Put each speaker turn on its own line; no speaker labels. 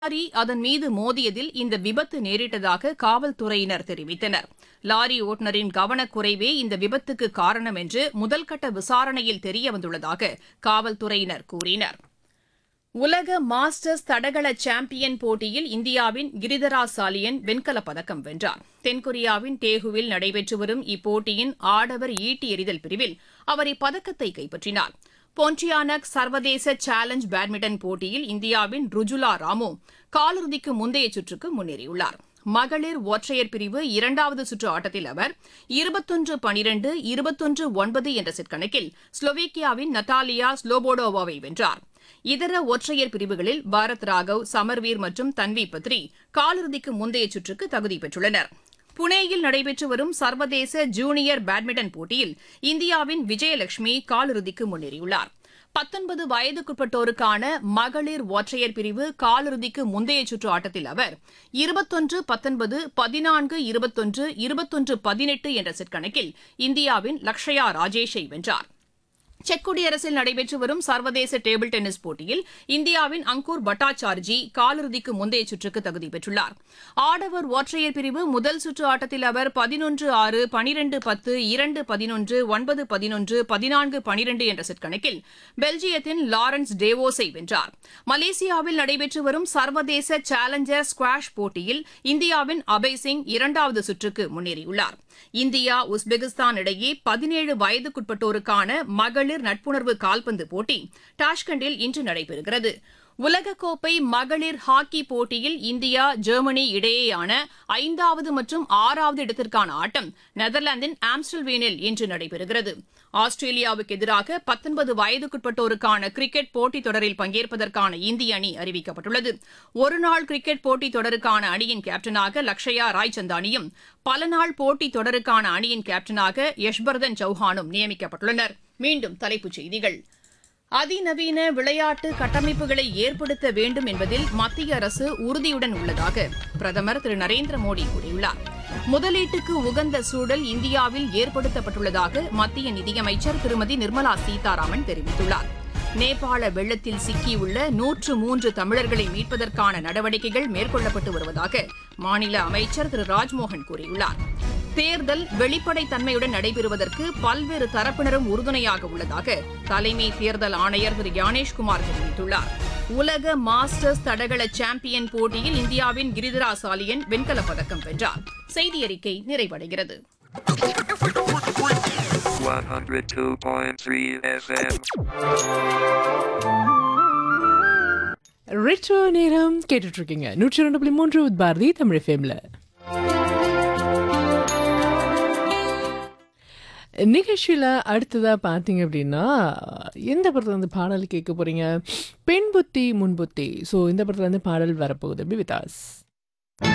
Lorry அதன் மீது மோதியதில் இந்த விபத்து நேரிட்டதாக காவல்துறையினர் தெரிவித்தனர் லாரி ஓட்டுநரின் கவனக்குறைவே இந்த விபத்துக்கு காரணம் என்று முதல்கட்ட விசாரணையில் தெரியவந்துள்ளதாக காவல்துறையினர் கூறினர் உலக மாஸ்டர்ஸ் தடகள சாம்பியன் போட்டியில் இந்தியாவின் கிரிதரா சாலியன் வெண்கலப் பதக்கம் வென்றார் தென்கொரியாவின் டேகுவில் நடைபெற்று வரும் இப்போட்டியின் ஆடவர் ஈட்டி எறிதல் பிரிவில் அவர் இப்பதக்கத்தை கைப்பற்றினார் பொன்டியானக் சர்வதேச சேலஞ்ச் பேட்மிண்டன் போட்டியில் இந்தியாவின் ருஜுலா ராமு காலிறுதிக்கு முந்தைய சுற்றுக்கு முன்னேறியுள்ளார் மகளிர் ஒற்றையர் பிரிவு இரண்டாவது சுற்று ஆட்டத்தில் அவர் இருபத்தொன்று பனிரெண்டு இருபத்தொன்று ஒன்பது என்ற செட் கணக்கில் ஸ்லோவேக்கியாவின் நட்டாலியா ஸ்லோபோடோவாவை வென்றார் இதர ஒற்றையர் பிரிவுகளில் பாரத் ராகவ் சமர்வீர் மற்றும் தன்வி பத்ரி காலிறுதிக்கு முந்தைய சுற்றுக்கு தகுதி பெற்றுள்ளனர் புனேயில் நடைபெற்று வரும் சர்வதேச ஜூனியர் பேட்மிண்டன் போட்டியில் இந்தியாவின் விஜயலட்சுமி காலிறுதிக்கு முன்னேறியுள்ளார் பத்தொன்பது வயதுக்குட்பட்டோருக்கான மகளிர் ஒற்றையர் பிரிவு காலிறுதிக்கு முந்தைய சுற்று ஆட்டத்தில் அவர் இருபத்தொன்று பத்தொன்பது பதினான்கு இருபத்தொன்று இருபத்தொன்று பதினெட்டு என்ற செட் கணக்கில் இந்தியாவின் லக்ஷயா ராஜேஷை வென்றார் செக் குடியரசில் நடைபெற்று வரும் சர்வதேச டேபிள் டென்னிஸ் போட்டியில் இந்தியாவின் அங்கூர் பட்டாச்சார்ஜி காலிறுதிக்கு முந்தைய சுற்றுக்கு தகுதி பெற்றுள்ளார் ஆடவர் ஒற்றையர் பிரிவு முதல் சுற்று ஆட்டத்தில் அவர் பதினொன்று ஆறு பனிரெண்டு பத்து இரண்டு பதினொன்று ஒன்பது பதினொன்று பதினான்கு பனிரெண்டு என்ற செட் கணக்கில் பெல்ஜியத்தின் லாரன்ஸ் டேவோஸை வென்றார் மலேசியாவில் நடைபெற்று வரும் சர்வதேச சேலஞ்சர் ஸ்குவாஷ் போட்டியில் இந்தியாவின் அபய் சிங் இரண்டாவது சுற்றுக்கு முன்னேறியுள்ளார் இந்தியா உஸ்பெகிஸ்தான் இடையே பதினேழு வயதுக்குட்பட்டோருக்கான மகளிர் நட்புணர்வு கால்பந்து போட்டி டாஷ்கண்டில் இன்று நடைபெறுகிறது உலகக்கோப்பை மகளிர் ஹாக்கி போட்டியில் இந்தியா ஜெர்மனி இடையேயான ஐந்தாவது மற்றும் ஆறாவது இடத்திற்கான ஆட்டம் நெதர்லாந்தின் ஆம்ஸ்டல்வேனில் இன்று நடைபெறுகிறது ஆஸ்திரேலியாவுக்கு எதிராக பத்தொன்பது வயதுக்குட்பட்டோருக்கான கிரிக்கெட் போட்டித் தொடரில் பங்கேற்பதற்கான இந்திய அணி அறிவிக்கப்பட்டுள்ளது ஒருநாள் கிரிக்கெட் போட்டித் தொடருக்கான அணியின் கேப்டனாக லக்ஷயா ராய்சந்தானியும் பல நாள் போட்டித் தொடருக்கான அணியின் கேப்டனாக யஷ்வர்தன் சௌஹானும் நியமிக்கப்பட்டுள்ளனர் மீண்டும் தலைப்புச் செய்திகள் அதிநவீன விளையாட்டு கட்டமைப்புகளை ஏற்படுத்த வேண்டும் என்பதில் மத்திய அரசு உறுதியுடன் உள்ளதாக பிரதமர் திரு நரேந்திர மோடி கூறியுள்ளார் முதலீட்டுக்கு உகந்த சூழல் இந்தியாவில் ஏற்படுத்தப்பட்டுள்ளதாக மத்திய நிதியமைச்சர் திருமதி நிர்மலா சீதாராமன் தெரிவித்துள்ளார் நேபாள வெள்ளத்தில் சிக்கியுள்ள நூற்று மூன்று தமிழர்களை மீட்பதற்கான நடவடிக்கைகள் மேற்கொள்ளப்பட்டு வருவதாக மாநில அமைச்சர் திரு ராஜ்மோகன் கூறியுள்ளார் தேர்தல் வெளிப்படைத்தன்மையுடன் நடைபெறுவதற்கு பல்வேறு தரப்பினரும் உறுதுணையாக உள்ளதாக தலைமை தேர்தல் ஆணையர் திரு ஞானேஷ்குமார் தெரிவித்துள்ளார் உலக மாஸ்டர்ஸ் தடகள சாம்பியன் போட்டியில் இந்தியாவின் கிரிதிரா சாலியன் வெண்கலப் பதக்கம் வென்றார் செய்தி அறிக்கை நிறைவடைகிறது
102.3 FM.
ரெட்ரோ நேரம் கேட்டுட்டு இருக்கீங்க நூற்றி ரெண்டு புள்ளி மூன்று with பாரதி தமிழ் ஃபேம்ல நிகழ்ச்சியில் அடுத்ததாக பார்த்தீங்க அப்படின்னா எந்த படத்துல வந்து பாடல் கேட்க போறீங்க பெண் புத்தி முன் புத்தி ஸோ இந்த படத்துல வந்து பாடல் வரப்போகுது அப்படி விதாஸ்